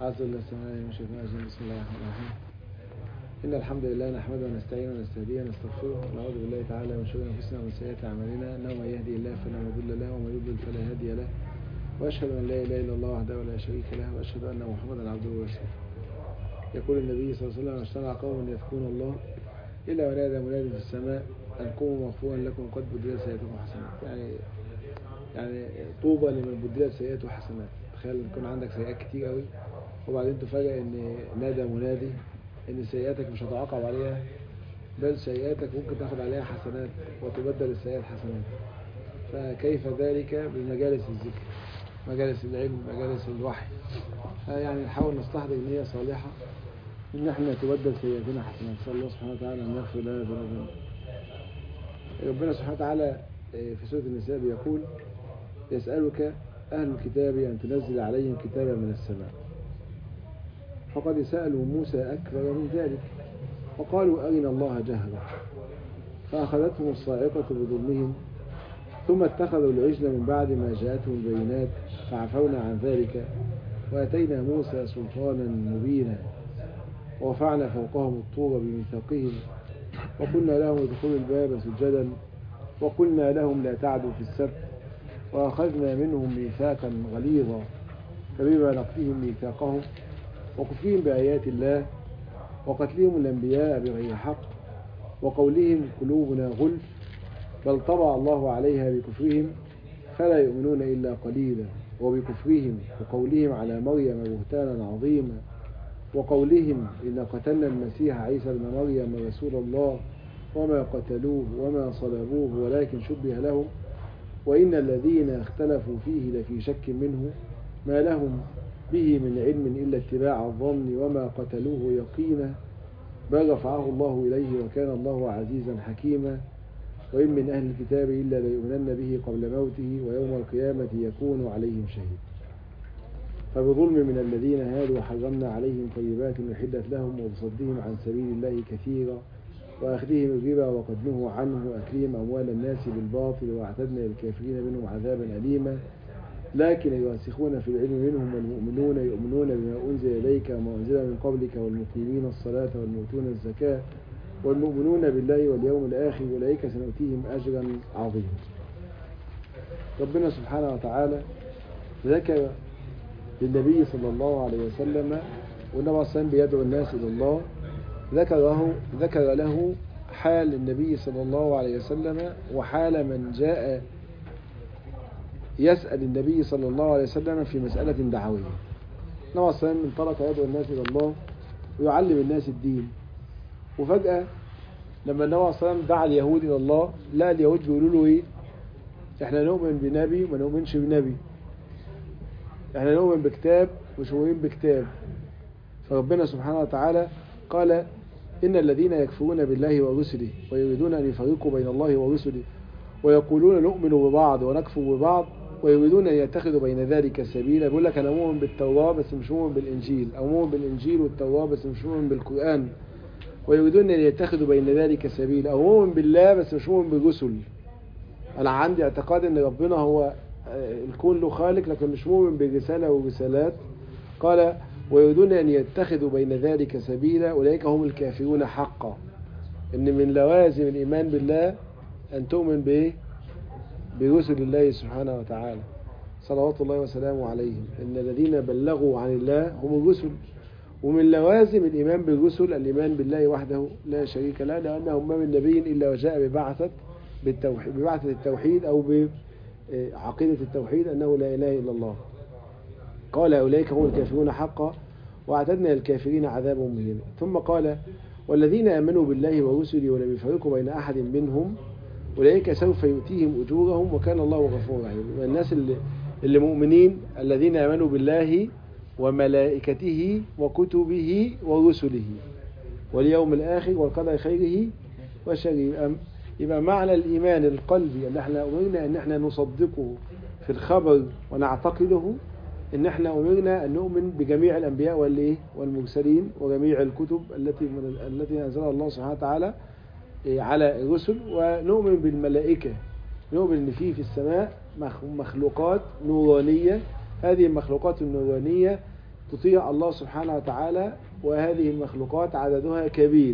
أعوذ بالله السميع العليم من الشيطان الرجيم بسم الله الرحمن الرحيم إن الحمد لله نحمده ونستعينه ونستهديه ونستغفره ونعوذ بالله تعالى من شرور أنفسنا ومن سيئات أعمالنا إنه من يهدي الله فلا مضل له ومن يضلل فلا هادي له وأشهد أن لا إله إلا الله وحده لا شريك له وأشهد أن محمدا عبده ورسوله يقول النبي صلى الله عليه وسلم اجتمع قوم يذكرون الله إلا ونادى مناد في السماء أن قوموا مغفورا لكم قد بدلت سيئاتكم حسنات يعني يعني طوبى لمن بدلت سيئاته حسنات تخيل يكون عندك سيئات كتير قوي وبعدين تفاجئ ان نادى منادي ان سيئاتك مش هتعاقب عليها بل سيئاتك ممكن تاخد عليها حسنات وتبدل السيئات حسنات فكيف ذلك بمجالس الذكر مجالس العلم مجالس الوحي يعني نحاول نستحضر نية صالحة ان احنا تبدل سيئاتنا حسنات نسال الله سبحانه وتعالى ان يغفر لنا ذنوبنا ربنا سبحانه وتعالى في سورة النساء بيقول يسألك أهل الكتاب أن تنزل عليهم كتابا من السماء فقد سألوا موسى أكبر من ذلك وقالوا أرنا الله جهرا فأخذتهم الصاعقة بظلمهم ثم اتخذوا العجل من بعد ما جاءتهم البينات فعفونا عن ذلك وأتينا موسى سلطانا مبينا ورفعنا فوقهم الطور بميثاقهم وقلنا لهم ادخلوا الباب سجدا وقلنا لهم لا تعدوا في السبت وأخذنا منهم ميثاقا غليظا فبما نقضيهم ميثاقهم وكفرهم بآيات الله وقتلهم الأنبياء بغير حق وقولهم قلوبنا غلف بل طبع الله عليها بكفرهم فلا يؤمنون إلا قليلا وبكفرهم وقولهم على مريم بهتانا عظيما وقولهم إن قتلنا المسيح عيسى ابن مريم رسول الله وما قتلوه وما صلبوه ولكن شبه لهم وإن الذين اختلفوا فيه لفي شك منه ما لهم به من علم إلا اتباع الظن وما قتلوه يقينا بل رفعه الله إليه وكان الله عزيزا حكيما وإن من أهل الكتاب إلا ليؤمنن به قبل موته ويوم القيامة يكون عليهم شهيد فبظلم من الذين هادوا حرمنا عليهم طيبات أحدت لهم وبصدهم عن سبيل الله كثيرا وأخذهم الربا وقد نهوا عنه وأكلهم أموال الناس بالباطل وأعتدنا للكافرين منهم عذابا أليما لكن الراسخون في العلم منهم والمؤمنون يؤمنون بما أنزل إليك وما أنزل من قبلك والمقيمين الصلاة والمؤتون الزكاة والمؤمنون بالله واليوم الآخر أولئك سنؤتيهم أجرا عظيما ربنا سبحانه وتعالى ذكر للنبي صلى الله عليه وسلم والنبي صلى الله بيدعو الناس إلى الله ذكره ذكر له حال النبي صلى الله عليه وسلم وحال من جاء يسأل النبي صلى الله عليه وسلم في مسألة دعوية النبي صلى الله عليه وسلم انطلق يدعو الناس إلى الله ويعلم الناس الدين وفجأة لما النبي صلى الله عليه وسلم دعا اليهود إلى الله لا اليهود بيقولوا له إيه إحنا نؤمن بنبي وما نؤمنش بنبي إحنا نؤمن بكتاب مش مؤمنين بكتاب فربنا سبحانه وتعالى قال إن الذين يكفرون بالله ورسله ويريدون أن يفرقوا بين الله ورسله ويقولون نؤمن ببعض ونكفر ببعض ويريدون أن يتخذوا بين ذلك سبيلا بيقول لك أنا مؤمن بالتوراة بس مش مؤمن بالإنجيل أو مؤمن بالإنجيل والتوراة بس مش مؤمن بالقرآن ويريدون أن يتخذوا بين ذلك سبيلا أو مؤمن بالله بس مش مؤمن بالرسل أنا عندي اعتقاد أن ربنا هو الكون له خالق لكن مش مؤمن بالرسالة والرسالات قال ويريدون أن يتخذوا بين ذلك سبيلا أولئك هم الكافرون حقا إن من لوازم الإيمان بالله أن تؤمن بإيه برسل الله سبحانه وتعالى صلوات الله وسلامه عليهم إن الذين بلغوا عن الله هم الرسل ومن لوازم الإيمان بالرسل الإيمان بالله وحده لا شريك له لأنه ما من نبي إلا وجاء ببعثة بالتوحيد ببعثة التوحيد أو بعقيدة التوحيد أنه لا إله إلا الله قال أولئك هم الكافرون حقا واعتدنا للكافرين عذابا مهينا ثم قال والذين آمنوا بالله ورسله ولم يفرقوا بين أحد منهم أولئك سوف يؤتيهم أجورهم وكان الله غفورا رحيما الناس اللي, اللي مؤمنين الذين آمنوا بالله وملائكته وكتبه ورسله واليوم الآخر والقدر خيره وشره يبقى معنى الإيمان القلبي أن احنا أمرنا أن احنا نصدقه في الخبر ونعتقده ان احنا امرنا ان نؤمن بجميع الانبياء والايه والمرسلين وجميع الكتب التي من التي انزلها الله سبحانه وتعالى على الرسل ونؤمن بالملائكه نؤمن ان في في السماء مخلوقات نورانيه هذه المخلوقات النورانيه تطيع الله سبحانه وتعالى وهذه المخلوقات عددها كبير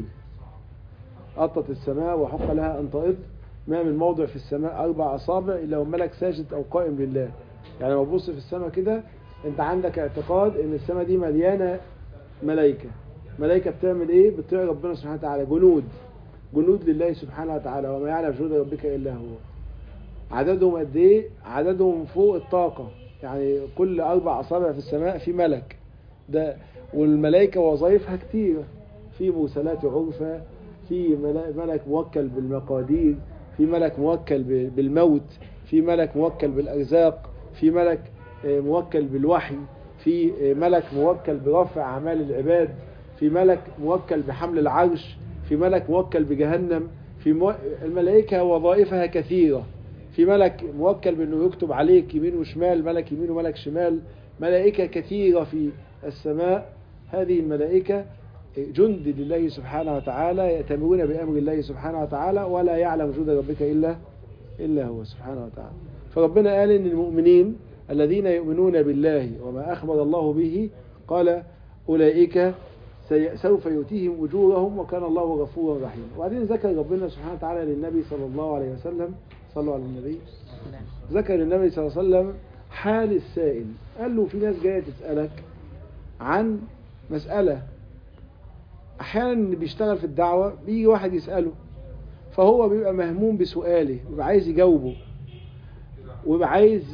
أطت السماء وحق لها أن تأط ما من موضع في السماء أربع أصابع إلا وملك ساجد أو قائم لله يعني لما تبص في السماء كده أنت عندك اعتقاد أن السماء دي مليانة ملائكة ملائكة بتعمل إيه؟ بتطيع ربنا سبحانه وتعالى جنود جنود لله سبحانه وتعالى وما يعلم جنود ربك إلا هو عددهم قد إيه؟ عددهم فوق الطاقة يعني كل أربع أصابع في السماء في ملك ده والملائكة وظائفها كتيرة في مرسلات عرفة في ملك موكل بالمقادير في ملك موكل بالموت في ملك موكل بالأرزاق في ملك موكل بالوحي في ملك موكل برفع أعمال العباد في ملك موكل بحمل العرش في ملك موكل بجهنم في مو... الملائكة وظائفها كثيرة في ملك موكل بأنه يكتب عليك يمين وشمال ملك يمين وملك شمال ملائكة كثيرة في السماء هذه الملائكة جند لله سبحانه وتعالى يأتمرون بأمر الله سبحانه وتعالى ولا يعلم جند ربك إلا إلا هو سبحانه وتعالى فربنا قال إن المؤمنين الذين يؤمنون بالله وما أخبر الله به قال أولئك سوف يؤتيهم أجورهم وكان الله غفورا رحيما وبعدين ذكر ربنا سبحانه وتعالى للنبي صلى الله عليه وسلم صلوا على النبي ذكر للنبي صلى الله عليه وسلم حال السائل قال له في ناس جاية تسألك عن مسألة احيانا اللي بيشتغل في الدعوة بيجي واحد يسأله فهو بيبقى مهموم بسؤاله بيبقى عايز يجاوبه ويبقى عايز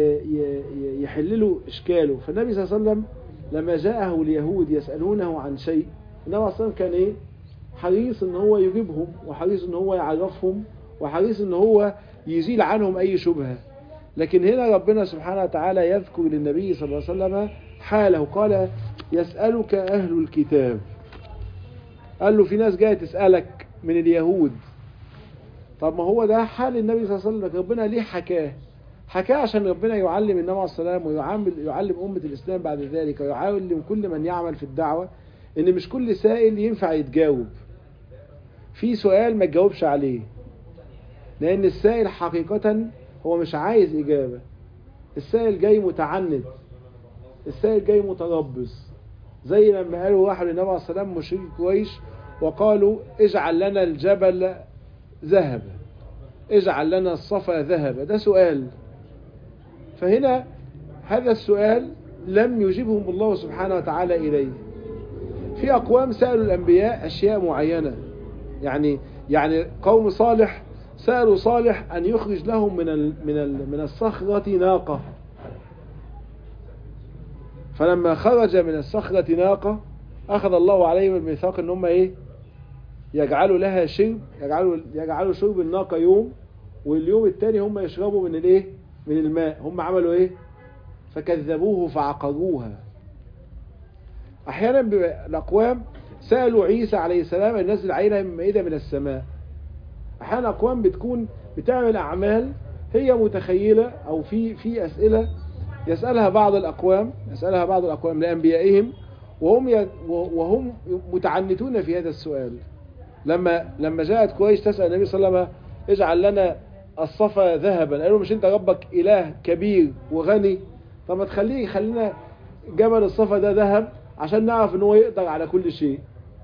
يحل له اشكاله فالنبي صلى الله عليه وسلم لما جاءه اليهود يسألونه عن شيء النبي صلى الله عليه وسلم كان ايه حريص ان هو يجيبهم وحريص ان هو يعرفهم وحريص ان هو يزيل عنهم اي شبهة لكن هنا ربنا سبحانه وتعالى يذكر للنبي صلى الله عليه وسلم حاله قال يسألك أهل الكتاب قال له في ناس جاية تسألك من اليهود طب ما هو ده حال النبي صلى الله عليه وسلم ربنا ليه حكاه حكاه عشان ربنا يعلم النبي عليه السلام ويعلم يعلم أمة الإسلام بعد ذلك ويعلم كل من يعمل في الدعوة إن مش كل سائل ينفع يتجاوب في سؤال ما تجاوبش عليه لأن السائل حقيقة هو مش عايز إجابة السائل جاي متعند السائل جاي متربص زي لما قالوا واحد للنبي عليه السلام مشرك قريش وقالوا اجعل لنا الجبل ذهبا اجعل لنا الصفا ذهبا ده سؤال فهنا هذا السؤال لم يجيبهم الله سبحانه وتعالى إليه في أقوام سألوا الأنبياء أشياء معينة يعني يعني قوم صالح سألوا صالح أن يخرج لهم من ال من ال من الصخرة ناقة فلما خرج من الصخرة ناقة أخذ الله عليهم الميثاق إن هم إيه يجعلوا لها شرب يجعلوا يجعلوا شرب الناقة يوم واليوم الثاني هم يشربوا من الإيه من الماء هم عملوا إيه فكذبوه فعقروها أحيانا الأقوام سألوا عيسى عليه السلام أن ينزل علينا مائدة من السماء أحيانا أقوام بتكون بتعمل أعمال هي متخيلة أو في في أسئلة يسألها بعض الأقوام يسألها بعض الأقوام لأنبيائهم وهم وهم متعنتون في هذا السؤال لما لما جاءت قريش تسأل النبي صلى الله عليه وسلم اجعل لنا الصفا ذهبا قالوا مش انت ربك إله كبير وغني طب ما تخليه يخلينا جبل الصفا ده ذهب عشان نعرف ان هو يقدر على كل شيء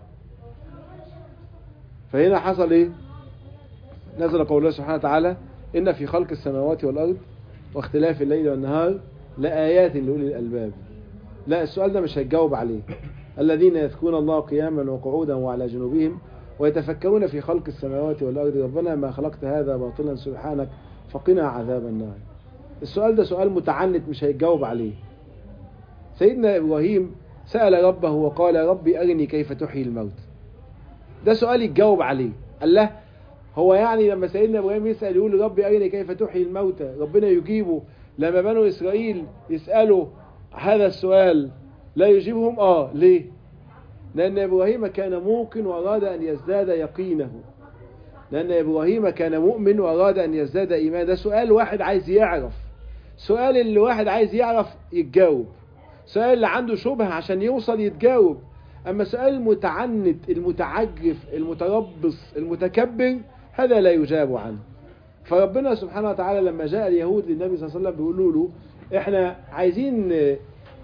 فهنا حصل ايه نزل قول الله سبحانه وتعالى إن في خلق السماوات والأرض واختلاف الليل والنهار لآيات لأولي الألباب لا السؤال ده مش هيتجاوب عليه الذين يذكرون الله قياما وقعودا وعلى جنوبهم ويتفكرون في خلق السماوات والأرض ربنا ما خلقت هذا باطلا سبحانك فقنا عذاب النار السؤال ده سؤال متعنت مش هيتجاوب عليه سيدنا إبراهيم سأل ربه وقال ربي أرني كيف تحيي الموت ده سؤال يتجاوب عليه قال له هو يعني لما سيدنا إبراهيم يسأل يقول ربي أرني كيف تحيي الموتى ربنا يجيبه لما بنو إسرائيل يسألوا هذا السؤال لا يجيبهم آه ليه لأن إبراهيم كان موقن وأراد أن يزداد يقينه لأن إبراهيم كان مؤمن وأراد أن يزداد إيمان ده سؤال واحد عايز يعرف سؤال اللي واحد عايز يعرف يتجاوب سؤال اللي عنده شبهة عشان يوصل يتجاوب أما سؤال المتعنت المتعجف المتربص المتكبر هذا لا يجاب عنه فربنا سبحانه وتعالى لما جاء اليهود للنبي صلى الله عليه وسلم بيقولوا له احنا عايزين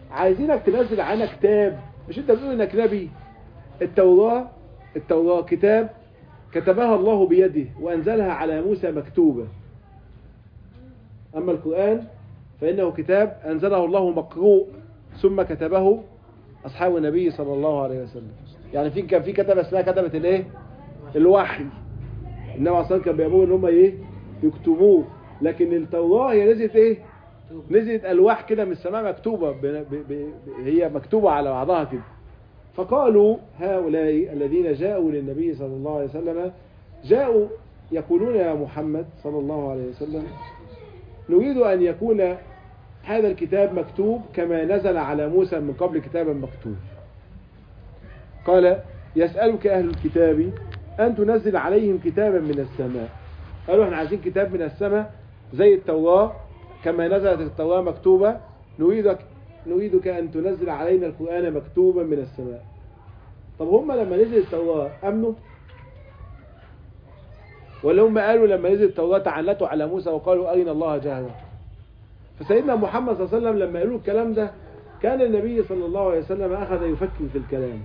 عايزينك تنزل علينا كتاب مش انت بتقول انك نبي التوراة التوراة كتاب كتبها الله بيده وأنزلها على موسى مكتوبة أما القرآن فإنه كتاب أنزله الله مقروء ثم كتبه أصحاب النبي صلى الله عليه وسلم يعني في كان في كتبة اسمها كتبة الايه الوحي النبي صلى كان بيأمروا ان هم ايه يكتبوه لكن التوراة هي نزلت ايه نزلت الواح كده من السماء مكتوبة ب... ب... ب... هي مكتوبة على بعضها كده فقالوا هؤلاء الذين جاءوا للنبي صلى الله عليه وسلم جاءوا يقولون يا محمد صلى الله عليه وسلم نريد أن يكون هذا الكتاب مكتوب كما نزل على موسى من قبل كتابا مكتوب قال يسألك أهل الكتاب أن تنزل عليهم كتابا من السماء قالوا احنا عايزين كتاب من السماء زي التوراة كما نزلت التوراة مكتوبة نريدك نريدك أن تنزل علينا القرآن مكتوبا من السماء طب هم لما نزل التوراة أمنوا ولا هم قالوا لما نزل التوراة تعنتوا على موسى وقالوا أرنا الله جهرا فسيدنا محمد صلى الله عليه وسلم لما قالوا الكلام ده كان النبي صلى الله عليه وسلم أخذ يفكر في الكلام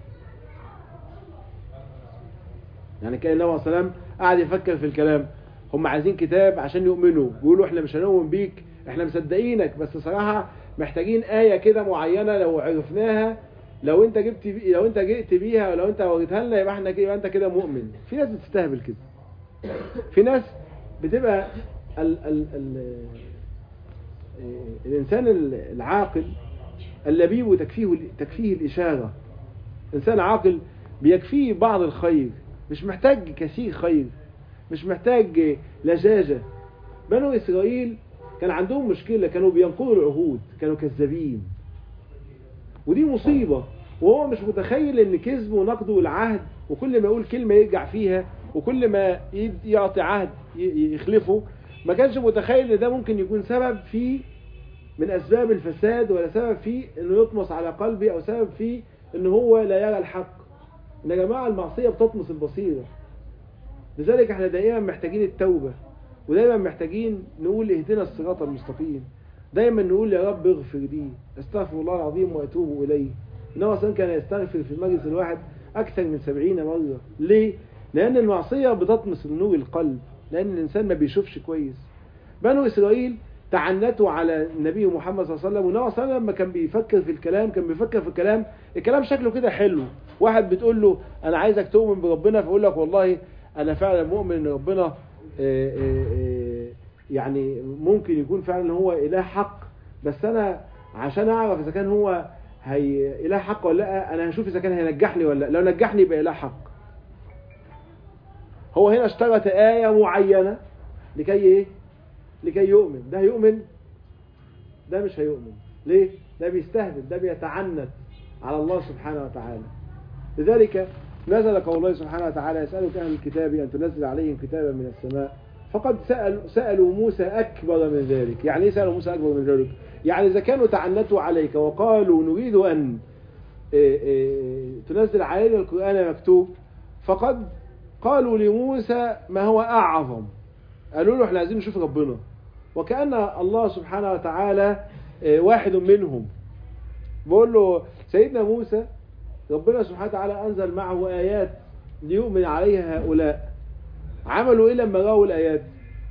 يعني كان النبي صلى الله عليه وسلم قاعد يفكر في الكلام هم عايزين كتاب عشان يؤمنوا بيقولوا احنا مش هنؤمن بيك احنا مصدقينك بس صراحة محتاجين آية كده معينة لو عرفناها لو انت جبت بي لو انت جئت بيها ولو انت وريتها لنا يبقى احنا كده يبقى انت كده مؤمن في ناس بتستهبل كده في ناس بتبقى ال ال ال الانسان العاقل اللبيب تكفيه تكفيه الاشاره انسان عاقل بيكفيه بعض الخير مش محتاج كثير خير مش محتاج لجاجه بنو اسرائيل كان عندهم مشكله كانوا بينقضوا العهود كانوا كذابين ودي مصيبة وهو مش متخيل ان كذبه ونقده العهد وكل ما يقول كلمة يرجع فيها وكل ما يعطي عهد يخلفه ما كانش متخيل ان ده ممكن يكون سبب في من اسباب الفساد ولا سبب في انه يطمس على قلبي او سبب في ان هو لا يرى الحق ان يا جماعة المعصية بتطمس البصيرة لذلك احنا دائما محتاجين التوبة ودايما محتاجين نقول اهدنا الصراط المستقيم دايما نقول يا رب اغفر لي استغفر الله العظيم واتوب اليه انه اصلا كان يستغفر في المجلس الواحد اكثر من سبعين مرة ليه لان المعصية بتطمس النور القلب لان الانسان ما بيشوفش كويس بنو اسرائيل تعنتوا على النبي محمد صلى الله عليه وسلم والنبي صلى الله عليه وسلم لما كان بيفكر في الكلام كان بيفكر في الكلام الكلام شكله كده حلو واحد بتقول له انا عايزك تؤمن بربنا فيقول لك والله انا فعلا مؤمن ان ربنا آآ آآ يعني ممكن يكون فعلا هو اله حق بس انا عشان اعرف اذا كان هو هي اله حق ولا لا انا هشوف اذا كان هينجحني ولا لا لو نجحني يبقى اله حق هو هنا اشترط آية معينة لكي ايه لكي يؤمن ده هيؤمن ده مش هيؤمن ليه ده بيستهدف ده بيتعنت على الله سبحانه وتعالى لذلك نزل قول الله سبحانه وتعالى يسألك أهل الكتاب أن تنزل عليهم كتابا من السماء فقد سأل سألوا موسى أكبر من ذلك يعني ايه سألوا موسى أكبر من ذلك يعني إذا كانوا تعنتوا عليك وقالوا نريد أن تنزل علينا القرآن مكتوب فقد قالوا لموسى ما هو أعظم قالوا له احنا عايزين نشوف ربنا وكأن الله سبحانه وتعالى واحد منهم بقول له سيدنا موسى ربنا سبحانه وتعالى أنزل معه آيات ليؤمن عليها هؤلاء عملوا ايه لما راوا الايات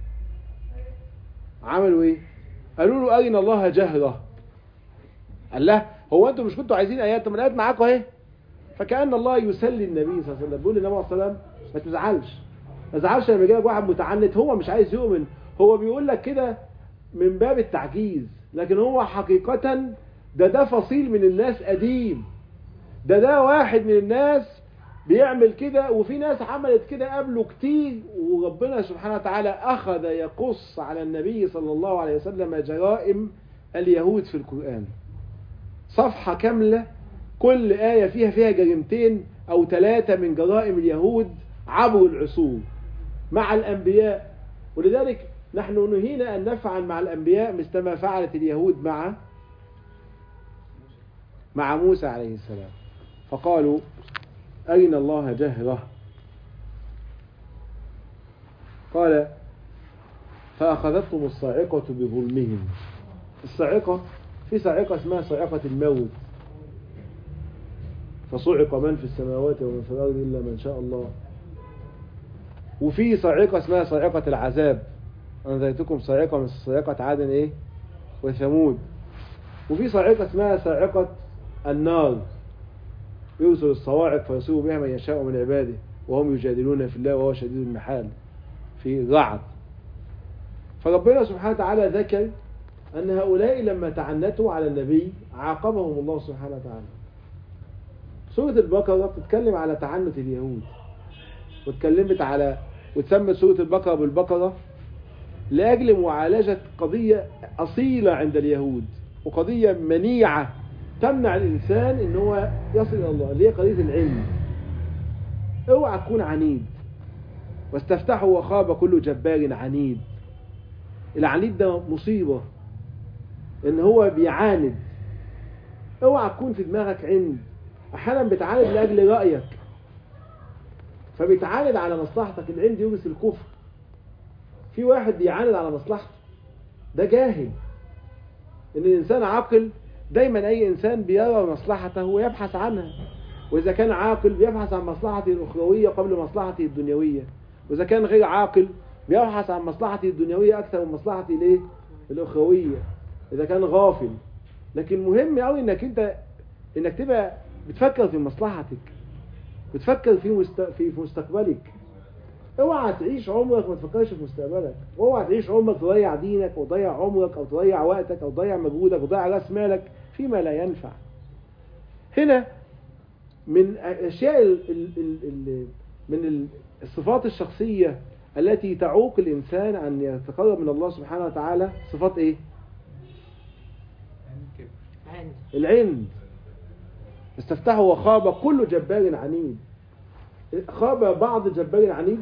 عملوا ايه قالوا له ارنا الله جهرة قال له هو انتوا مش كنتوا عايزين ايات طب الايات معاكم اهي فكأن الله يسلي النبي صلى الله عليه وسلم بيقول للنبي صلى الله عليه وسلم ما تزعلش ما تزعلش لما يجيلك واحد متعنت هو مش عايز يؤمن هو بيقول لك كده من باب التعجيز لكن هو حقيقة ده ده فصيل من الناس قديم ده ده واحد من الناس بيعمل كده وفي ناس عملت كده قبله كتير وربنا سبحانه وتعالى أخذ يقص على النبي صلى الله عليه وسلم جرائم اليهود في القرآن صفحة كاملة كل آية فيها فيها جريمتين أو ثلاثة من جرائم اليهود عبر العصور مع الأنبياء ولذلك نحن نهينا أن نفعل مع الأنبياء مثل ما فعلت اليهود مع مع موسى عليه السلام فقالوا أرنا الله جهرة قال فأخذتهم الصاعقة بظلمهم الصاعقة في صاعقة اسمها صاعقة الموت فصعق من في السماوات ومن في الأرض إلا من شاء الله وفي صاعقة اسمها صاعقة العذاب أنذرتكم صاعقة من صاعقة عاد إيه وثمود وفي صاعقة اسمها صاعقة النار يرسل الصواعق فيصيب بها من يشاء من عباده وهم يجادلون في الله وهو شديد المحال في رعد فربنا سبحانه وتعالى ذكر أن هؤلاء لما تعنتوا على النبي عاقبهم الله سبحانه وتعالى سورة البقرة بتتكلم على تعنت اليهود واتكلمت على وتسمت سورة البقرة بالبقرة لأجل معالجة قضية أصيلة عند اليهود وقضية منيعة تمنع الإنسان إن هو يصل إلى الله اللي هي قضية العلم اوعى تكون عنيد واستفتحوا وخاب كل جبار عنيد العنيد ده مصيبة ان هو بيعاند اوعى تكون في دماغك عند احيانا بتعاند لاجل رأيك فبيتعاند على مصلحتك العند يورث الكفر في واحد بيعاند على مصلحته ده جاهل ان الانسان عاقل دايما اي انسان بيرى مصلحته ويبحث عنها واذا كان عاقل بيبحث عن مصلحته الاخرويه قبل مصلحته الدنيويه واذا كان غير عاقل بيبحث عن مصلحته الدنيويه اكثر من مصلحته الايه الاخرويه اذا كان غافل لكن مهم قوي انك انت انك تبقى بتفكر في مصلحتك بتفكر في مست... في في مستقبلك اوعى تعيش عمرك ما تفكرش في مستقبلك اوعى تعيش عمرك تضيع دينك او تضيع عمرك او تضيع وقتك او تضيع مجهودك وتضيع راس مالك فيما لا ينفع هنا من اشياء ال... ال... ال... ال... من الصفات الشخصية التي تعوق الإنسان أن يتقرب من الله سبحانه وتعالى صفات إيه؟ عند العند استفتحوا وخاب كل جبار عنيد خاب بعض الجبار العنيد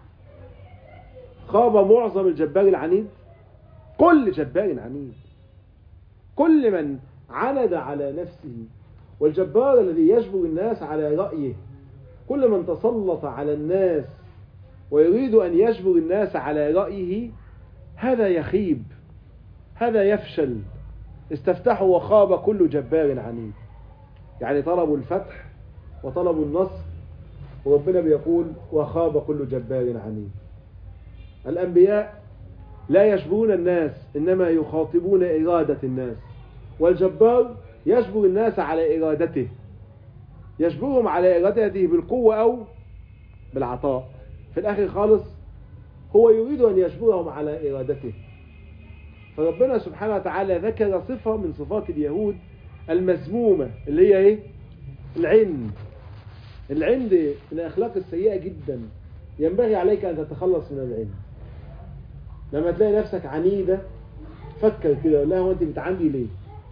خاب معظم الجبار العنيد كل جبار عنيد كل من عند على نفسه والجبار الذي يجبر الناس على رأيه كل من تسلط على الناس ويريد أن يجبر الناس على رأيه هذا يخيب هذا يفشل استفتحوا وخاب كل جبار عنيد يعني طلبوا الفتح وطلبوا النصر وربنا بيقول وخاب كل جبار عنيد الأنبياء لا يشبهون الناس إنما يخاطبون إرادة الناس والجبار يجبر الناس على إرادته يجبرهم على إرادته بالقوة أو بالعطاء في الآخر خالص هو يريد أن يجبرهم على إرادته فربنا سبحانه وتعالى ذكر صفة من صفات اليهود المذمومة اللي هي إيه؟ العند العند من الأخلاق السيئة جدا ينبغي عليك أن تتخلص من العند لما تلاقي نفسك عنيدة فكر كده لا هو أنت بتعندي ليه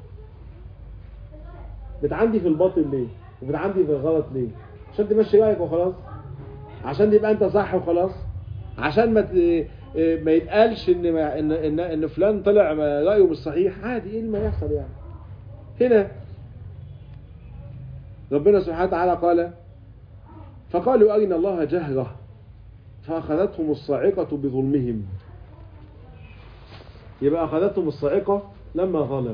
بتعندي في الباطل ليه وبتعندي في الغلط ليه عشان تمشي رأيك وخلاص عشان يبقى انت صح وخلاص عشان ما ما يتقالش ان ما ان ان, إن فلان طلع رايه مش صحيح عادي ايه اللي ما يحصل يعني هنا ربنا سبحانه وتعالى قال فقالوا أرنا الله جهرة فأخذتهم الصاعقة بظلمهم يبقى أخذتهم الصاعقة لما ظلم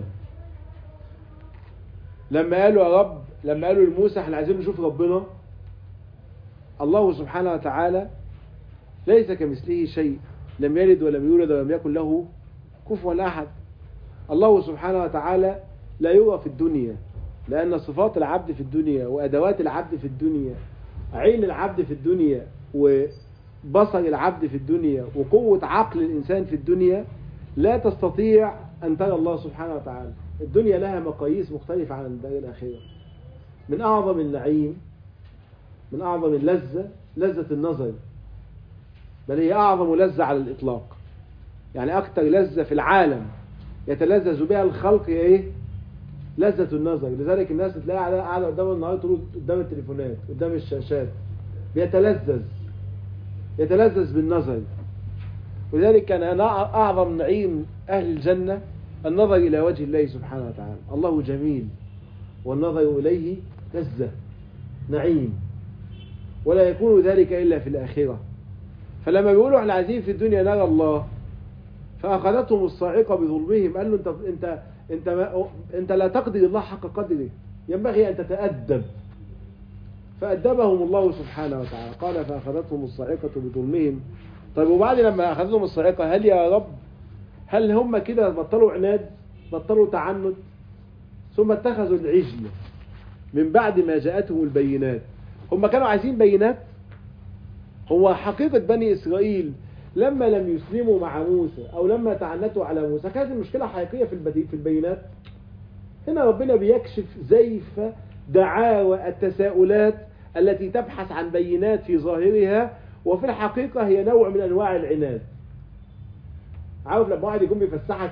لما قالوا يا رب لما قالوا لموسى احنا عايزين نشوف ربنا الله سبحانه وتعالى ليس كمثله شيء لم يلد ولم يولد ولم يكن له كفوا أحد الله سبحانه وتعالى لا يرى في الدنيا لأن صفات العبد في الدنيا وأدوات العبد في الدنيا عين العبد في الدنيا وبصر العبد في الدنيا وقوة عقل الإنسان في الدنيا لا تستطيع أن ترى الله سبحانه وتعالى الدنيا لها مقاييس مختلفة عن الدار الآخرة من أعظم النعيم من أعظم اللذة لذة النظر بل هي أعظم لذة على الإطلاق يعني أكثر لذة في العالم يتلذذ بها الخلق هي إيه؟ لذة النظر لذلك الناس تلاقيها قاعدة قاعدة قدام النهار طول قدام التليفونات قدام الشاشات بيتلذذ يتلذذ بالنظر ولذلك كان أعظم نعيم أهل الجنة النظر إلى وجه الله سبحانه وتعالى الله جميل والنظر إليه لذة نعيم ولا يكون ذلك إلا في الآخرة فلما بيقولوا احنا عايزين في الدنيا نرى الله فأخذتهم الصاعقة بظلمهم قال له انت, انت, انت ما انت لا تقدر الله حق قدره ينبغي ان تتأدب فأدبهم الله سبحانه وتعالى قال فأخذتهم الصاعقة بظلمهم طيب وبعد لما أخذتهم الصاعقة هل يا رب هل هم كده بطلوا عناد بطلوا تعنت ثم اتخذوا العجل من بعد ما جاءتهم البينات هم كانوا عايزين بينات هو حقيقة بني إسرائيل لما لم يسلموا مع موسى أو لما تعنتوا على موسى كانت المشكلة حقيقية في البدي- في البينات هنا ربنا بيكشف زيف دعاوى التساؤلات التي تبحث عن بينات في ظاهرها وفي الحقيقة هي نوع من أنواع العناد عارف لما واحد يكون بيفسحك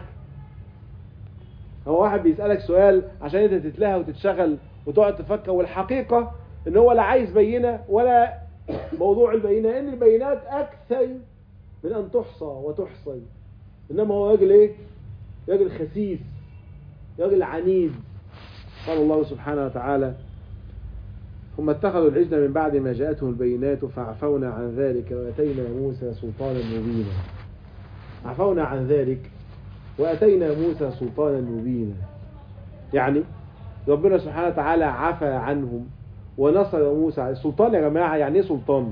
هو واحد بيسألك سؤال عشان انت تتلهى وتتشغل وتقعد تفكر والحقيقة ان هو لا عايز بينة ولا موضوع البينة ان البينات اكثر من ان تحصى وتحصي انما هو راجل ايه راجل خسيس راجل عنيد قال الله سبحانه وتعالى ثم اتخذوا العجل من بعد ما جاءتهم البينات فعفونا عن ذلك واتينا موسى سلطانا مبينا عفونا عن ذلك واتينا موسى سلطانا مبينا يعني ربنا سبحانه وتعالى عفى عنهم ونصر موسى السلطان يا جماعه يعني ايه سلطان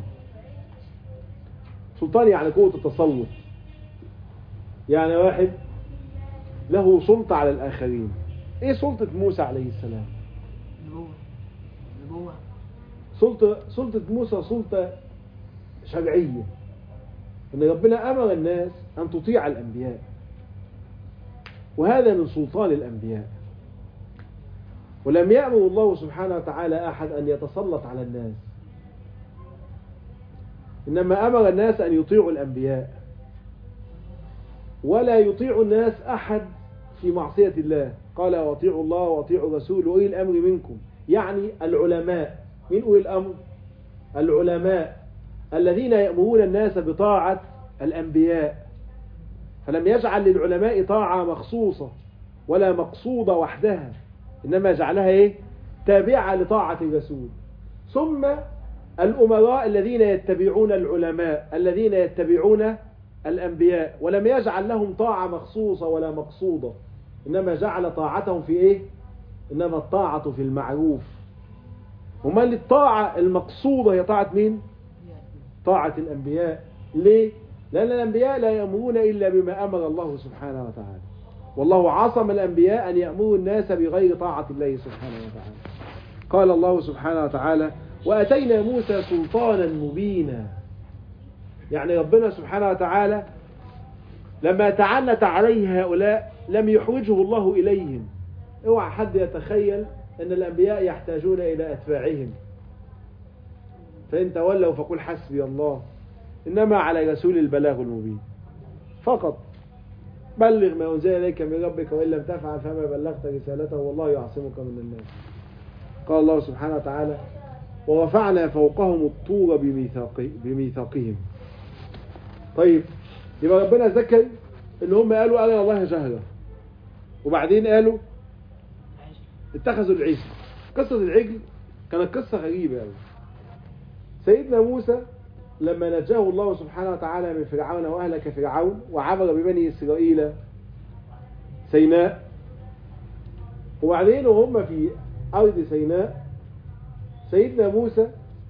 سلطان يعني قوه التسلط يعني واحد له سلطه على الاخرين ايه سلطه موسى عليه السلام نبوة نبوة سلطة سلطة موسى سلطة شرعية ان ربنا امر الناس ان تطيع الانبياء وهذا من سلطان الانبياء ولم يأمر الله سبحانه وتعالى احد ان يتسلط على الناس انما امر الناس ان يطيعوا الانبياء ولا يطيع الناس احد في معصية الله قال واطيعوا الله واطيعوا الرسول واولي الامر منكم يعني العلماء من أولي الأمر العلماء الذين يأمرون الناس بطاعة الأنبياء فلم يجعل للعلماء طاعة مخصوصة ولا مقصودة وحدها إنما جعلها إيه؟ تابعة لطاعة الرسول ثم الأمراء الذين يتبعون العلماء الذين يتبعون الأنبياء ولم يجعل لهم طاعة مخصوصة ولا مقصودة إنما جعل طاعتهم في إيه؟ إنما الطاعة في المعروف وما الطاعة المقصودة هي طاعة مين؟ طاعة الأنبياء ليه؟ لأن الأنبياء لا يأمرون إلا بما أمر الله سبحانه وتعالى والله عصم الأنبياء أن يأمروا الناس بغير طاعة الله سبحانه وتعالى قال الله سبحانه وتعالى وأتينا موسى سلطانا مبينا يعني ربنا سبحانه وتعالى لما تعنت عليه هؤلاء لم يحوجه الله إليهم اوعى حد يتخيل أن الأنبياء يحتاجون إلى أتباعهم فإن تولوا فقل حسبي الله إنما على رسول البلاغ المبين فقط بلغ ما أنزل إليك من ربك وإن لم تفعل فما بلغت رسالته والله يعصمك من الناس قال الله سبحانه وتعالى ورفعنا فوقهم الطور بميثاق بميثاقهم طيب يبقى ربنا ذكر ان هم قالوا أرنا الله جهرة وبعدين قالوا اتخذوا العجل قصة العجل كانت قصة غريبة يعني. سيدنا موسى لما نجاه الله سبحانه وتعالى من فرعون وأهلك فرعون وعبر ببني إسرائيل سيناء وبعدين وهم في أرض سيناء سيدنا موسى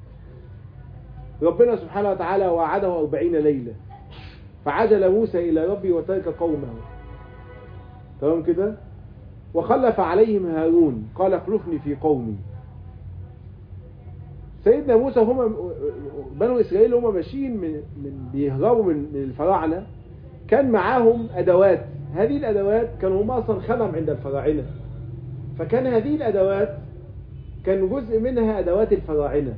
ربنا سبحانه وتعالى وعده أربعين ليلة فعجل موسى إلى ربي وترك قومه تمام كده وخلف عليهم هارون قال اخلفني في قومي سيدنا موسى هم بنو اسرائيل هم ماشيين من, من بيهربوا من, من الفراعنه كان معاهم ادوات هذه الادوات كانوا هم اصلا خدم عند الفراعنه فكان هذه الادوات كان جزء منها ادوات الفراعنه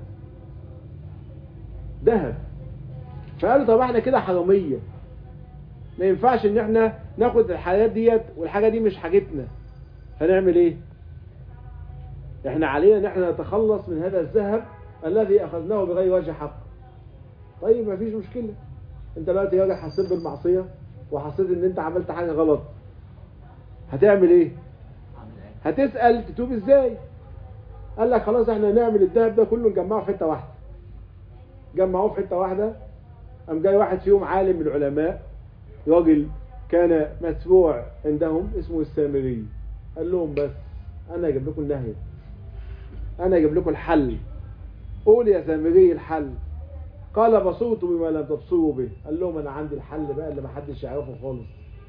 ذهب فقالوا طب احنا كده حراميه ما ينفعش ان احنا ناخد الحاجات ديت والحاجه دي مش حاجتنا هنعمل ايه احنا علينا ان احنا نتخلص من هذا الذهب الذي اخذناه بغير وجه حق طيب مفيش مشكلة انت دلوقتي راجع حسيت بالمعصية وحسيت ان انت عملت حاجة غلط هتعمل ايه هتسأل تتوب ازاي قال لك خلاص احنا نعمل الذهب ده كله نجمعه في حتة واحدة جمعوه في حتة واحدة قام جاي واحد فيهم عالم من العلماء راجل كان مدفوع عندهم اسمه السامري قال لهم بس انا اجيب لكم النهي انا اجيب لكم الحل قول يا سامري الحل قال بصرت بما لم تبصروا به قال لهم انا عندي الحل بقى اللي ما حدش يعرفه خالص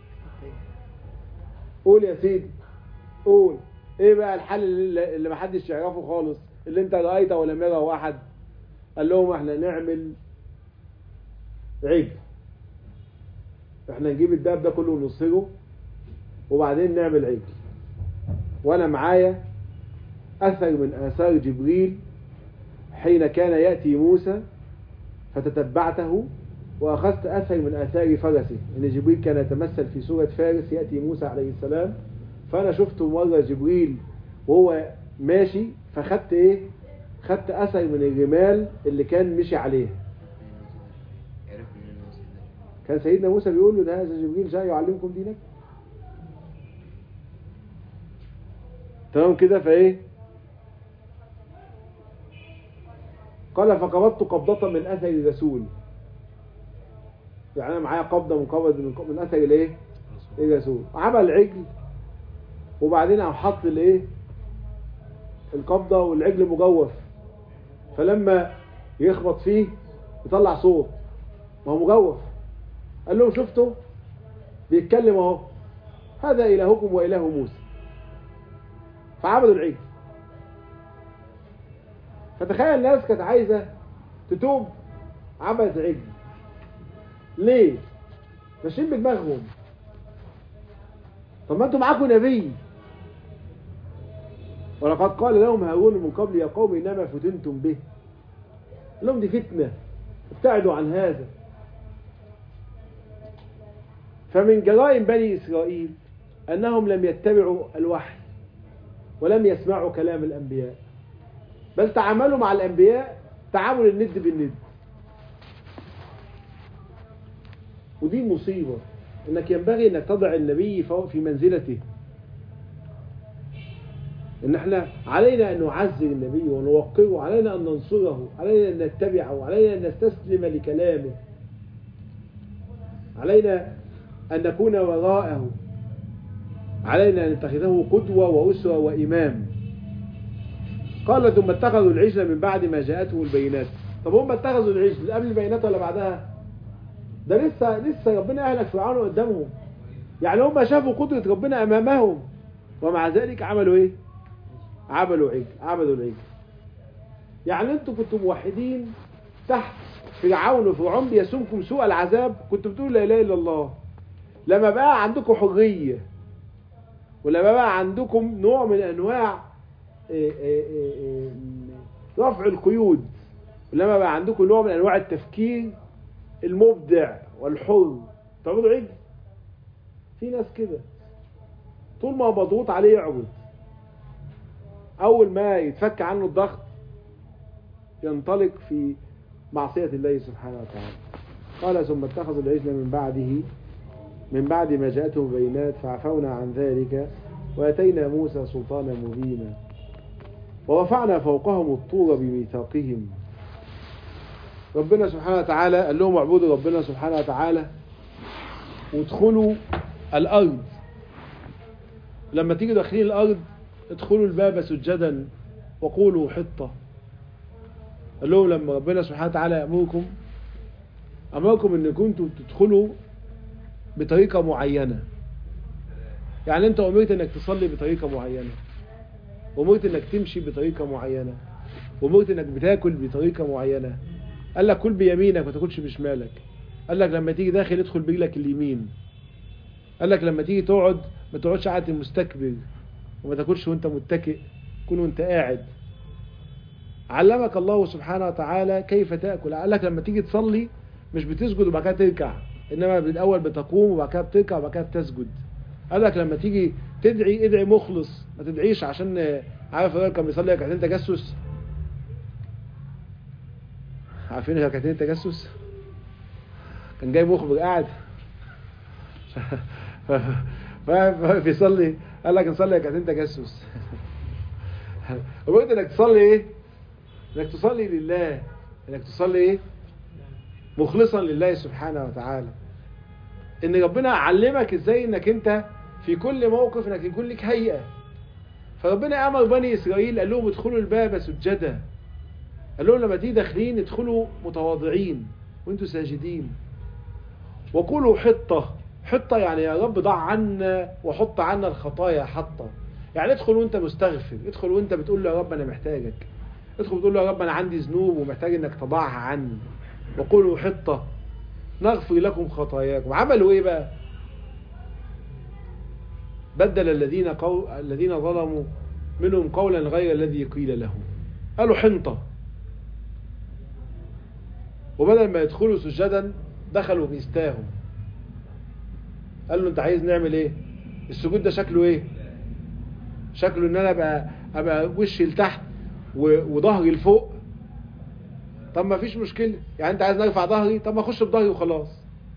قول يا سيدي قول ايه بقى الحل اللي, اللي ما حدش يعرفه خالص اللي انت رايته ولم يره احد قال لهم احنا نعمل عجل احنا نجيب الدهب ده كله ونصهره وبعدين نعمل عجل وانا معايا اثر من اثار جبريل حين كان ياتي موسى فتتبعته واخذت اثر من اثار فرسه ان جبريل كان يتمثل في سوره فارس ياتي موسى عليه السلام فانا شفته مره جبريل وهو ماشي فخدت ايه خدت اثر من الرمال اللي كان مشي عليه عرف منين الوصف ده كان سيدنا موسى بيقول له ده هذا جبريل جاي يعلمكم دينك تمام كده فايه قال فقبضت قبضة من اثر الرسول يعني انا معايا قبضة من قبض من, من اثر الايه الرسول عمل عجل وبعدين قام حط الايه القبضة والعجل مجوف فلما يخبط فيه يطلع صوت ما هو مجوف قال لهم شفتوا بيتكلم اهو هذا إلهكم وإله موسى فعبدوا العجل فتخيل الناس كانت عايزة تتوب عبدت عجل ليه؟ ماشيين بدماغهم طب ما انتوا معاكم نبي ولقد قال لهم هارون من قبل يا قوم انما فتنتم به قال لهم دي فتنه ابتعدوا عن هذا فمن جرائم بني إسرائيل أنهم لم يتبعوا الوحي ولم يسمعوا كلام الأنبياء بل تعاملوا مع الأنبياء تعامل الند بالند ودي مصيبة انك ينبغي انك تضع النبي فوق في منزلته ان احنا علينا ان نعزز النبي ونوقره علينا ان ننصره علينا ان نتبعه علينا ان نستسلم لكلامه علينا ان نكون وراءه علينا ان نتخذه قدوة واسوة وامام قال ثم اتخذوا العجل من بعد ما جاءتهم البينات طب هم اتخذوا العجل قبل البينات ولا بعدها ده لسه لسه ربنا اهلك فرعون قدامهم يعني هم شافوا قدرة ربنا امامهم ومع ذلك عملوا ايه عملوا عجل عملوا العجل يعني انتوا كنتوا موحدين تحت فرعون وفرعون بيسومكم سوء العذاب كنتوا بتقولوا لا اله الا الله لما بقى عندكم حرية ولما بقى عندكم نوع من انواع إيه إيه إيه رفع القيود ولما بقى عندكم نوع من انواع التفكير المبدع والحر تعبدوا عجل في ناس كده طول ما هو مضغوط عليه يعبد اول ما يتفك عنه الضغط ينطلق في معصية الله سبحانه وتعالى قال ثم اتخذوا العجل من بعده من بعد ما جاءتهم بينات فعفونا عن ذلك واتينا موسى سلطانا مبينا ورفعنا فوقهم الطور بميثاقهم ربنا سبحانه وتعالى قال لهم اعبدوا ربنا سبحانه وتعالى وادخلوا الارض لما تيجوا داخلين الارض ادخلوا الباب سجدا وقولوا حطة قال لهم لما ربنا سبحانه وتعالى يأمركم أمركم ان كنتوا تدخلوا بطريقة معينة يعني انت امرت انك تصلي بطريقة معينة وامرت انك تمشي بطريقة معينة وامرت انك بتاكل بطريقة معينة قال لك كل بيمينك ما تاكلش بشمالك قال لك لما تيجي داخل ادخل برجلك اليمين قال لك لما تيجي تقعد ما تقعدش قاعد المستكبر وما تاكلش وانت متكئ كن وانت قاعد علمك الله سبحانه وتعالى كيف تاكل قال لك لما تيجي تصلي مش بتسجد وبعد كده تركع انما بالاول بتقوم وبعد كده بتركع وبعد كده بتسجد قال لك لما تيجي تدعي ادعي مخلص ما تدعيش عشان عارف الراجل كان بيصلي ركعتين تجسس عارفين ركعتين تجسس كان جاي مخبر قاعد فبيصلي قال لك نصلي ركعتين تجسس وقلت انك تصلي ايه انك تصلي لله انك تصلي ايه مخلصا لله سبحانه وتعالى ان ربنا علمك ازاي انك انت في كل موقف انك يكون لك هيئة فربنا امر بني اسرائيل قال لهم ادخلوا الباب سجدا قال لهم لما تيجي داخلين ادخلوا متواضعين وانتوا ساجدين وقولوا حطة حطة يعني يا رب ضع عنا وحط عنا الخطايا حطة يعني ادخل وانت مستغفر ادخل وانت بتقول له يا رب انا محتاجك ادخل بتقول له يا رب انا عندي ذنوب ومحتاج انك تضعها عني وقولوا حطة نغفر لكم خطاياكم عملوا ايه بقى بدل الذين قو... الذين ظلموا منهم قولا غير الذي قيل لهم قالوا حنطة وبدل ما يدخلوا سجدا دخلوا بيستاهم قال له انت عايز نعمل ايه السجود ده شكله ايه شكله ان انا ابقى ابقى وشي لتحت و- وظهري لفوق طب ما فيش مشكلة يعني انت عايز نرفع ظهري طب ما اخش بظهري وخلاص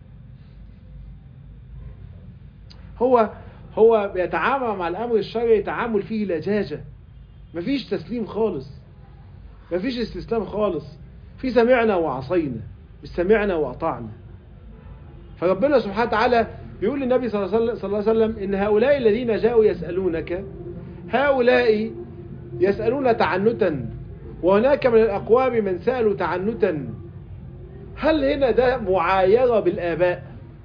هو هو بيتعامل مع الامر الشرعي تعامل فيه لجاجة مفيش تسليم خالص مفيش استسلام خالص في سمعنا وعصينا مش سمعنا واطعنا فربنا سبحانه وتعالى بيقول للنبي صلى الله عليه وسلم- صلى الله عليه وسلم ان هؤلاء الذين جاءوا يسألونك هؤلاء يسألون تعنتا وهناك من الأقوام من سألوا تعنتا هل هنا ده معايرة بالآباء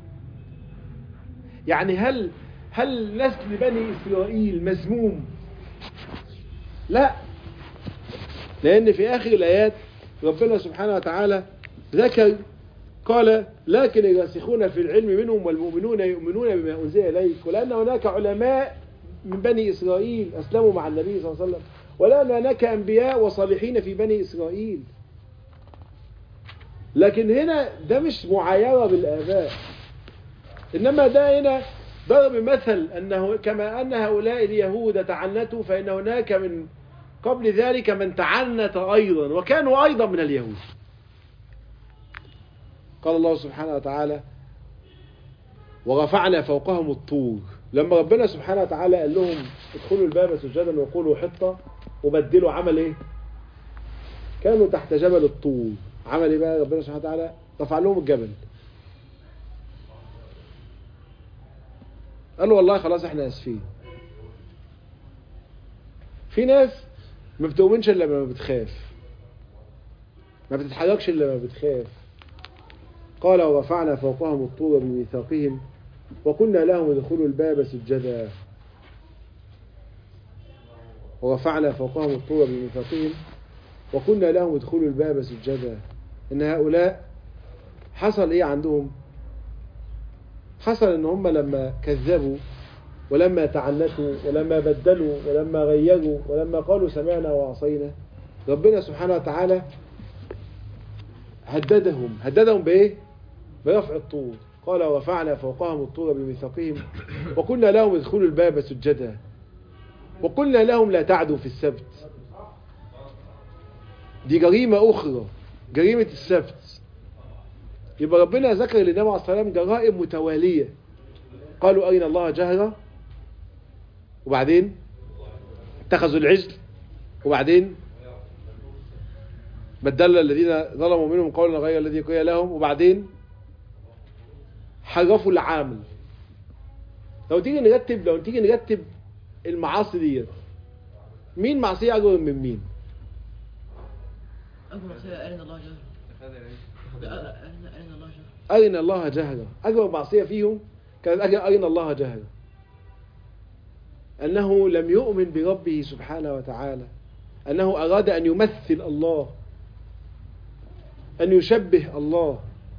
يعني هل هل نسل بني إسرائيل مذموم لا لأن في آخر الآيات ربنا سبحانه وتعالى ذكر قال لكن الراسخون في العلم منهم والمؤمنون يؤمنون بما أنزل إليك ولأن هناك علماء من بني إسرائيل أسلموا مع النبي صلى الله عليه وسلم ولأن هناك أنبياء وصالحين في بني إسرائيل لكن هنا ده مش معايرة بالآباء إنما ده هنا ضرب مثل أنه كما أن هؤلاء اليهود تعنتوا فإن هناك من قبل ذلك من تعنت أيضا وكانوا أيضا من اليهود قال الله سبحانه وتعالى ورفعنا فوقهم الطور لما ربنا سبحانه وتعالى قال لهم ادخلوا الباب سجدا وقولوا حطة وبدلوا عمل ايه كانوا تحت جبل الطور عمل ايه بقى ربنا سبحانه وتعالى رفع لهم الجبل قالوا والله خلاص احنا اسفين في ناس ما بتؤمنش الا لما بتخاف ما بتتحركش الا لما بتخاف قال ورفعنا فوقهم الطور بميثاقهم وقلنا لهم ادخلوا الباب سجدا ورفعنا فوقهم الطور بميثاقهم وقلنا لهم ادخلوا الباب سجدا ان هؤلاء حصل ايه عندهم حصل ان هم لما كذبوا ولما تعنتوا ولما بدلوا ولما غيروا ولما قالوا سمعنا وعصينا ربنا سبحانه وتعالى هددهم هددهم بايه برفع الطور قال ورفعنا فوقهم الطور بميثاقهم وقلنا لهم ادخلوا الباب سجدا وقلنا لهم لا تعدوا في السبت دي جريمة أخرى جريمة السبت يبقى ربنا ذكر للنبي عليه الصلاة والسلام جرائم متوالية قالوا أين الله جهرة وبعدين اتخذوا العجل وبعدين بدل الذين ظلموا منهم قولا غير الذي قيل لهم وبعدين حرفوا العامل لو تيجي نرتب لو تيجي نرتب المعاصي ديت مين معصية أكبر من مين؟ أكبر معصية أرنا الله جهرا أرنا أرنا الله جهرا أرنا الله جهرا أكبر معصية فيهم كانت أجل أرنا الله جهرا أنه لم يؤمن بربه سبحانه وتعالى أنه أراد أن يمثل الله أن يشبه الله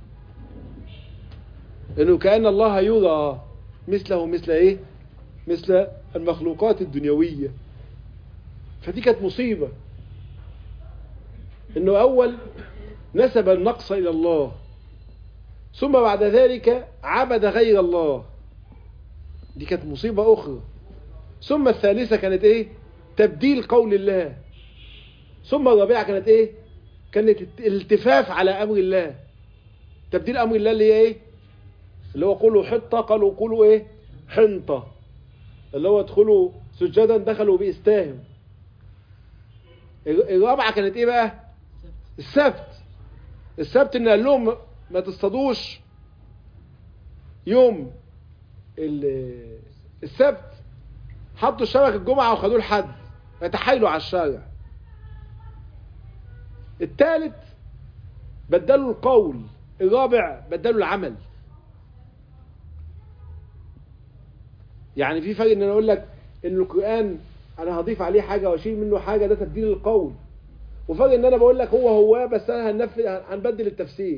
أنه كأن الله يرى مثله مثل إيه مثل المخلوقات الدنيوية فدي كانت مصيبة أنه أول نسب النقص إلى الله ثم بعد ذلك عبد غير الله دي كانت مصيبة أخرى ثم الثالثة كانت إيه تبديل قول الله ثم الرابعة كانت إيه كانت الالتفاف على أمر الله تبديل أمر الله اللي هي إيه اللي هو قولوا حطة قالوا قولوا إيه حنطة اللي هو ادخلوا سجدا دخلوا بإستاهم الرابعة كانت إيه بقى السبت السبت إن قال لهم ما تصطادوش يوم ال- السبت حطوا الشبك الجمعة وخدوه لحد يتحايلوا على الشارع الثالث بدلوا القول الرابع بدلوا العمل يعني في فرق ان انا اقول لك ان القرآن انا هضيف عليه حاجة واشيل منه حاجة ده تبديل القول وفرق ان انا بقول لك هو هو بس انا هننفذ هنبدل التفسير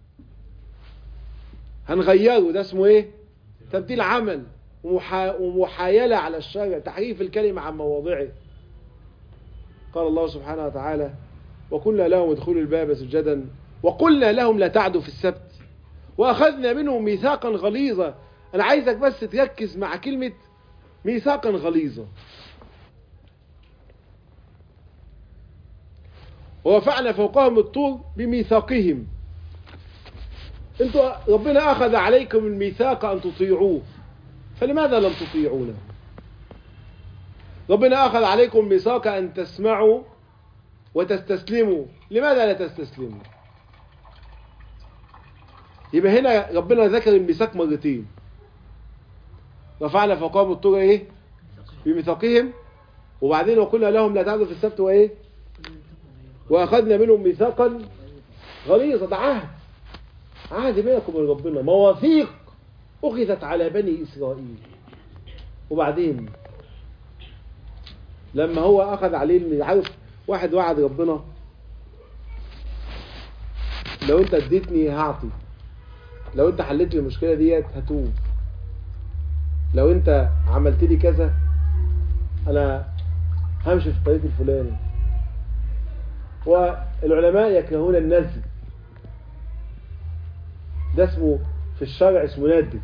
هنغيره ده اسمه ايه تبديل عمل ومحا... ومحايلة على الشرع تحريف الكلمة عن مواضعه قال الله سبحانه وتعالى وقلنا لهم ادخلوا الباب سجدا وقلنا لهم لا تعدوا في السبت واخذنا منهم ميثاقا غليظا انا عايزك بس تركز مع كلمة ميثاقا غليظا ورفعنا فوقهم الطور بميثاقهم انتوا ربنا اخذ عليكم الميثاق ان تطيعوه فلماذا لم تطيعونه ربنا اخذ عليكم ميثاق ان تسمعوا وتستسلموا لماذا لا تستسلموا يبقى هنا ربنا ذكر الميثاق مرتين رفعنا فوقهم الطور ايه بميثاقهم وبعدين وقلنا لهم لا تعدوا في السبت وايه واخذنا منهم ميثاقا غليظا ده عهد عهد بينكم وبين ربنا مواثيق اخذت على بني اسرائيل وبعدين لما هو اخذ عليه الم- عارف واحد وعد ربنا لو انت اديتني هعطي لو انت حليت لي المشكله ديت هتوب لو انت عملت لي كذا انا همشي في الطريق الفلاني والعلماء يكرهون النذر ده اسمه في الشرع اسمه نذر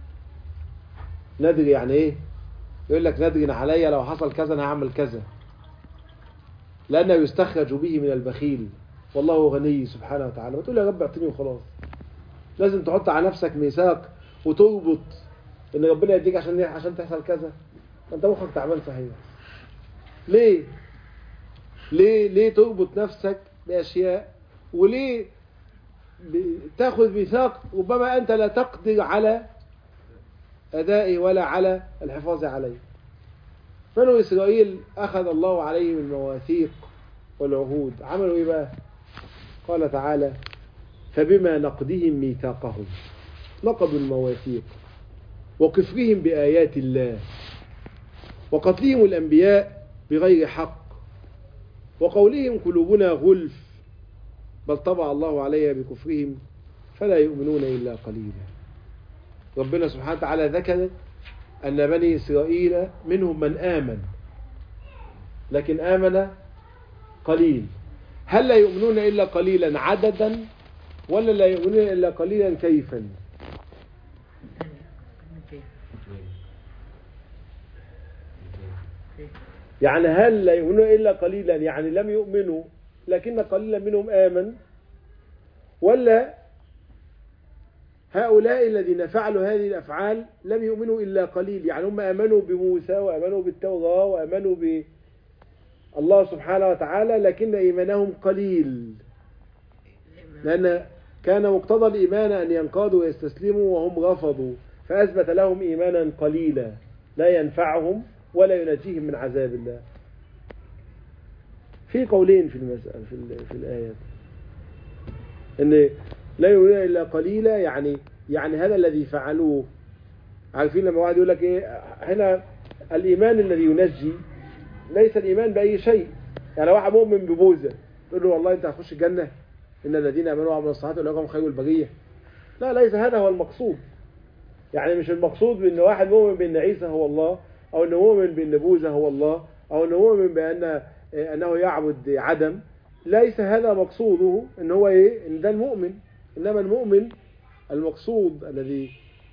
نذر يعني ايه يقول لك نذر عليا لو حصل كذا انا هعمل كذا لانه يستخرج به من البخيل والله غني سبحانه وتعالى ما تقول يا رب اعطيني وخلاص لازم تحط على نفسك ميثاق وتربط ان ربنا يديك عشان عشان تحصل كذا انت مخك تعبان صحيح ليه ليه ليه تربط نفسك باشياء وليه ب- تاخذ ميثاق ربما انت لا تقدر على ادائه ولا على الحفاظ عليه بنو اسرائيل اخذ الله عليهم المواثيق والعهود عملوا ايه بقى قال تعالى فبما نقضهم ميثاقهم نقضوا المواثيق وكفرهم بآيات الله وقتلهم الأنبياء بغير حق وقولهم قلوبنا غلف بل طبع الله عليها بكفرهم فلا يؤمنون إلا قليلا ربنا سبحانه وتعالى ذكر أن بني إسرائيل منهم من آمن لكن آمن قليل هل لا يؤمنون إلا قليلا عددا ولا لا يؤمنون إلا قليلا كيفا يعني هل لا يؤمنون إلا قليلا يعني لم يؤمنوا لكن قليلا منهم آمن ولا هؤلاء الذين فعلوا هذه الأفعال لم يؤمنوا إلا قليل يعني هم آمنوا بموسى وآمنوا بالتوراة وآمنوا بالله سبحانه وتعالى لكن إيمانهم قليل لأن كان مقتضى الإيمان أن ينقادوا ويستسلموا وهم رفضوا فأثبت لهم إيمانا قليلا لا ينفعهم ولا ينجيهم من عذاب الله في قولين في المسألة في, ال- في الآيات إن لا يؤمنون إلا قليلا يعني يعني هذا الذي فعلوه عارفين لما واحد يقول لك إيه هنا الإيمان الذي ينجي ليس الإيمان بأي شيء يعني واحد مؤمن ببوذا تقول له والله أنت هتخش الجنة إن الذين آمنوا وعملوا الصالحات أولئك خير البرية لا ليس هذا هو المقصود يعني مش المقصود بأن واحد مؤمن بأن عيسى هو الله أو أنه مؤمن بأن بوذا هو الله أو أنه مؤمن بأن أنه يعبد عدم ليس هذا مقصوده ان هو ايه ان ده المؤمن انما المؤمن المقصود الذي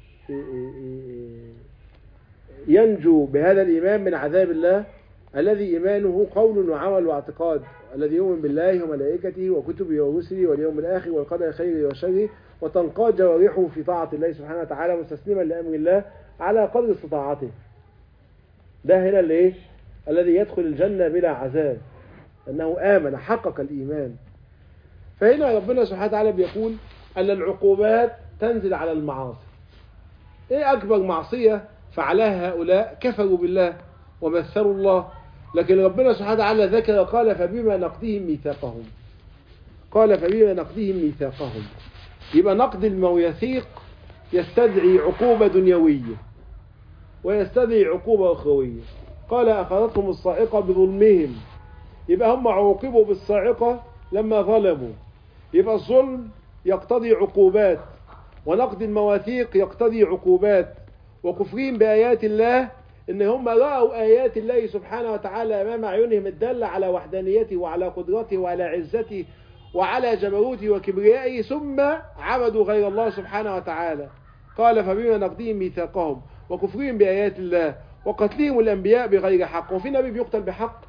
ينجو بهذا الايمان من عذاب الله الذي ايمانه قول وعمل واعتقاد الذي يؤمن بالله وملائكته وكتبه ورسله واليوم الاخر والقدر خيره وشره وتنقاد جوارحه في طاعه الله سبحانه وتعالى مستسلما لامر الله على قدر استطاعته ده هنا اللي ايه الذي يدخل الجنه بلا عذاب أنه آمن حقق الإيمان فهنا ربنا سبحانه وتعالى بيقول أن العقوبات تنزل على المعاصي إيه أكبر معصية فعلها هؤلاء كفروا بالله ومثلوا الله لكن ربنا سبحانه وتعالى ذكر قال فبما نقضهم ميثاقهم قال فبما نقضهم ميثاقهم يبقى نقض المواثيق يستدعي عقوبة دنيوية ويستدعي عقوبة أخروية قال أخذتهم الصاعقة بظلمهم يبقى هم عوقبوا بالصاعقة لما ظلموا يبقى الظلم يقتضي عقوبات ونقض المواثيق يقتضي عقوبات وكفرهم بآيات الله إن هم رأوا آيات الله سبحانه وتعالى أمام أعينهم الدالة على وحدانيته وعلى قدرته وعلى عزته وعلى جبروته وكبريائه ثم عبدوا غير الله سبحانه وتعالى قال فبما نقضيهم ميثاقهم وكفرهم بآيات الله وقتلهم الأنبياء بغير حق وفي نبي بيقتل بحق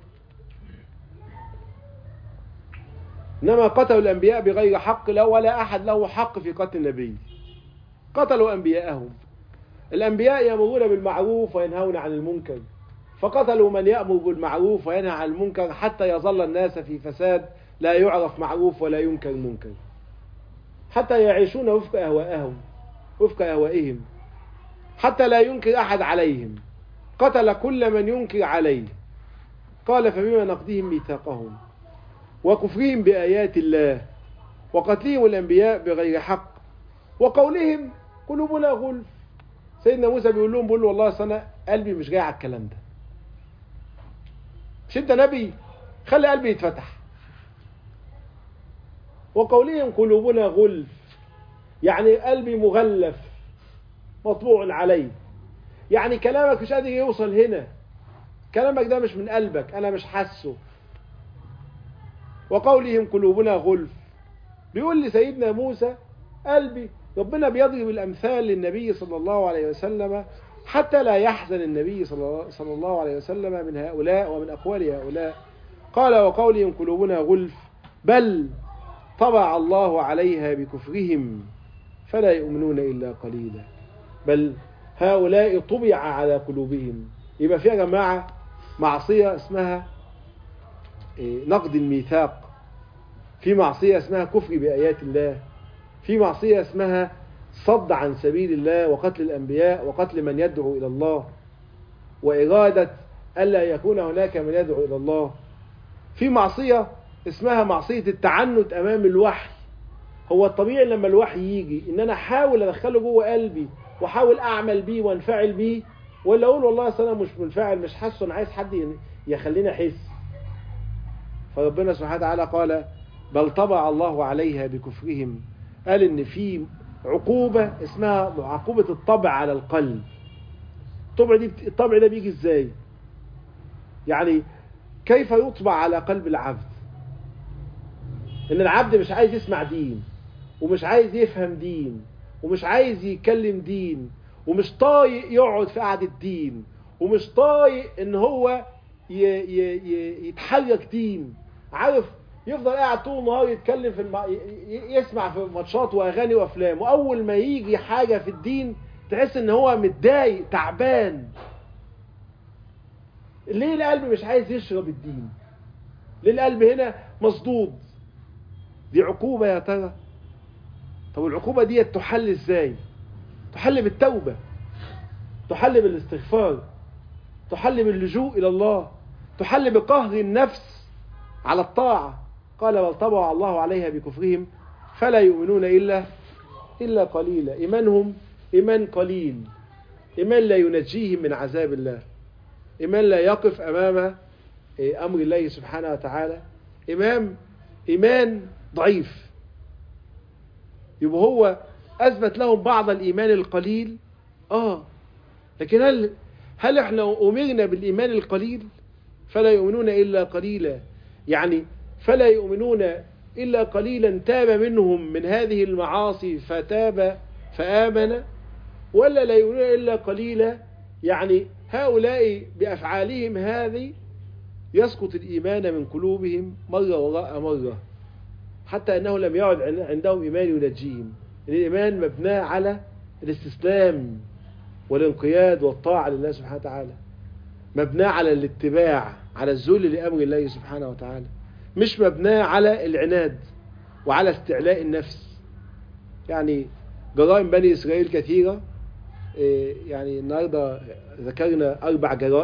إنما قتلوا الأنبياء بغير حق لا ولا أحد له حق في قتل النبي قتلوا أنبياءهم الأنبياء يأمرون بالمعروف وينهون عن المنكر فقتلوا من يأمر بالمعروف وينهى عن المنكر حتى يظل الناس في فساد لا يعرف معروف ولا ينكر منكر حتى يعيشون وفق أهوائهم وفق أهوائهم حتى لا ينكر أحد عليهم قتل كل من ينكر عليه قال فبما نقضهم ميثاقهم وكفرهم بآيات الله وقتلهم الأنبياء بغير حق وقولهم قلوبنا غلف سيدنا موسى بيقول لهم بيقول له والله أنا قلبي مش جاي على الكلام ده مش انت نبي خلي قلبي يتفتح وقولهم قلوبنا غلف يعني قلبي مغلف مطبوع عليه يعني كلامك مش قادر يوصل هنا كلامك ده مش من قلبك انا مش حاسه وقولهم قلوبنا غلف بيقول لسيدنا موسى قلبي ربنا بيضرب الامثال للنبي صلى الله عليه وسلم حتى لا يحزن النبي صلى الله عليه وسلم من هؤلاء ومن اقوال هؤلاء قال وقولهم قلوبنا غلف بل طبع الله عليها بكفرهم فلا يؤمنون إلا قليلا بل هؤلاء طبع على قلوبهم يبقى فيها جماعة معصية اسمها نقد الميثاق في معصية اسمها كفر بآيات الله في معصية اسمها صد عن سبيل الله وقتل الأنبياء وقتل من يدعو إلى الله وإرادة ألا يكون هناك من يدعو إلى الله في معصية اسمها معصية التعنت أمام الوحي هو الطبيعي لما الوحي يجي إن أنا أحاول أدخله جوه قلبي وأحاول أعمل بيه وأنفعل بيه ولا أقول والله أصل أنا مش منفعل مش حاسه أنا عايز حد يخليني أحس فربنا سبحانه وتعالى قال بل طبع الله عليها بكفرهم قال إن في عقوبة اسمها عقوبة الطبع على القلب الطبع دي الطبع ده بيجي ازاي يعني كيف يطبع على قلب العبد ان العبد مش عايز يسمع دين ومش عايز يفهم دين ومش عايز يتكلم دين ومش طايق يقعد في قعدة دين ومش طايق ان هو ي ي ي يتحرك دين عارف يفضل قاعد طول النهار يتكلم في الم... يسمع في ماتشات واغاني وافلام واول ما يجي حاجه في الدين تحس ان هو متضايق تعبان ليه القلب مش عايز يشرب الدين ليه القلب هنا مصدود دي عقوبه يا ترى طب العقوبه دي تحل ازاي تحل بالتوبه تحل بالاستغفار تحل باللجوء الى الله تحل بقهر النفس على الطاعه قال بل طبع الله عليها بكفرهم فلا يؤمنون إلا إلا قليلا إيمانهم إيمان قليل إيمان لا ينجيهم من عذاب الله إيمان لا يقف أمام أمر الله سبحانه وتعالى إمام إيمان ضعيف يبقى هو أثبت لهم بعض الإيمان القليل آه لكن هل هل احنا أمرنا بالإيمان القليل فلا يؤمنون إلا قليلا يعني فلا يؤمنون إلا قليلا تاب منهم من هذه المعاصي فتاب فآمن ولا لا يؤمنون إلا قليلا يعني هؤلاء بأفعالهم هذه يسقط الإيمان من قلوبهم مرة وراء مرة حتى أنه لم يعد عندهم إيمان ينجيهم الإيمان مبناه على الاستسلام والانقياد والطاعة لله سبحانه وتعالى مبناه على الاتباع على الذل لأمر الله سبحانه وتعالى مش مبناه على العناد وعلى استعلاء النفس يعني جرائم بني إسرائيل كثيرة يعني النهاردة ذكرنا أربع جرائم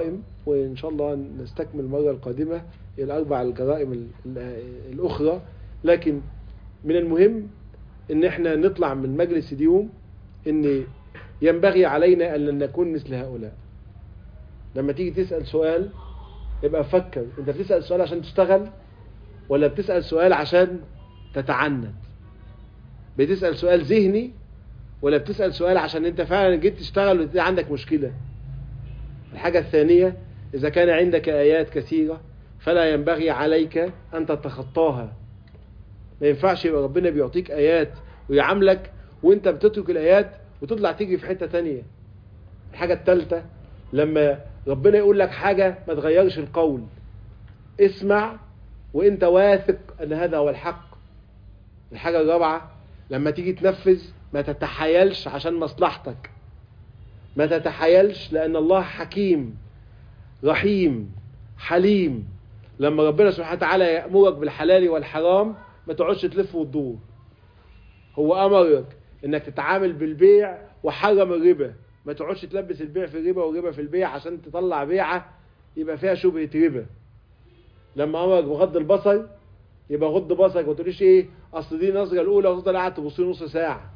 وإن شاء الله نستكمل المرة القادمة الأربع الجرائم ال- ال- الأخرى لكن من المهم إن إحنا نطلع من مجلس اليوم إن ينبغي علينا أن لن نكون مثل هؤلاء لما تيجي تسأل سؤال يبقى فكر أنت بتسأل سؤال عشان تشتغل ولا بتسأل سؤال عشان تتعنت بتسأل سؤال ذهني ولا بتسأل سؤال عشان انت فعلا جيت تشتغل وانت عندك مشكلة الحاجة الثانية إذا كان عندك آيات كثيرة فلا ينبغي عليك أن تتخطاها ما ينفعش يبقى ربنا بيعطيك آيات ويعاملك وانت بتترك الآيات وتطلع تيجي في حتة تانية الحاجة الثالثة لما ربنا يقول لك حاجة ما تغيرش القول اسمع وانت واثق ان هذا هو الحق الحاجة الرابعة لما تيجي تنفذ ما تتحايلش عشان مصلحتك ما تتحايلش لأن الله حكيم رحيم حليم لما ربنا سبحانه وتعالى يأمرك بالحلال والحرام ما تقعدش تلف وتدور هو أمرك إنك تتعامل بالبيع وحرم الربا ما تقعدش تلبس البيع في الربا والربا في البيع عشان تطلع بيعة يبقى فيها شبهة ربا لما أمرك بغض البصر يبقى غض بصرك ما تقوليش ايه اصل دي النظره الاولى وتفضل قاعد تبص نص ساعه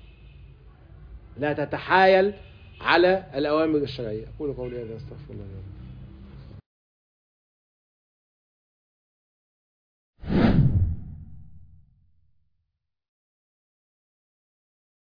لا تتحايل على الاوامر الشرعيه اقول قولي هذا استغفر الله لي ولكم